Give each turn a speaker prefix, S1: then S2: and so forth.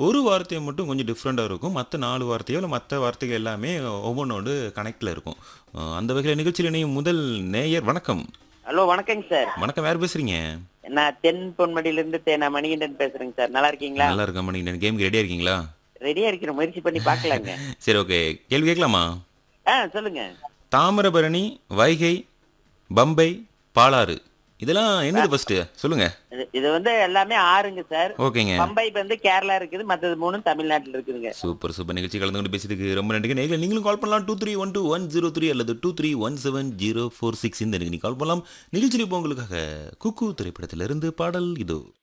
S1: ஒரு வார்த்தை மட்டும் கொஞ்சம் டிஃப்ரெண்ட்டாக இருக்கும் மற்ற நாலு வார்த்தையோ இல்லை மற்ற வார்த்தைகள் எல்லாமே ஒவ்வொன்றோடு கனெக்டில் இருக்கும் அஹ் அந்த வகையில் நிகழ்ச்சியில் இணையும் முதல் நேயர் வணக்கம்
S2: ஹலோ வணக்கங்க சார்
S1: வணக்கம் யார் பேசுறீங்க
S2: நான் தென் பொன்மடியிலிருந்து தேனா மணிகண்டன் பேசுறேங்க சார் நல்லா இருக்கீங்களா
S1: நல்லா இருக்கேன் மணி கேமுக்கு ரெடியாக இருக்கீங்களா
S2: ரெடியா இருக்கிற முயற்சி பண்ணி பார்க்கலாங்க
S1: சரி ஓகே கேள்வி கேட்கலாமா
S2: ஆ சொல்லுங்க
S1: தாமிரபரணி வைகை பம்பை பாலாறு இதெல்லாம் என்னது ஃபர்ஸ்ட் சொல்லுங்க
S2: இது- இது வந்து எல்லாமே ஆறுங்க சார்
S1: ஓகேங்க
S2: பம்பை வந்து கேரளா இருக்குது மற்றது மூணும் தமிழ்நாட்டுல இருக்குதுங்க
S1: சூப்பர் சூப்பர் நிகழ்ச்சி கலந்து கொண்டு பேசியதுக்கு ரொம்ப நன்றி நேரில் நீங்களும் கால் பண்ணலாம் two three one two one zero three அல்லது two three one seven zero four six இந்த நீங்கள் கால் பண்ணலாம் நிகழ்ச்சியில் இப்போ உங்களுக்காக குக்கு திரைப்படத்திலிருந்து பாடல் இதோ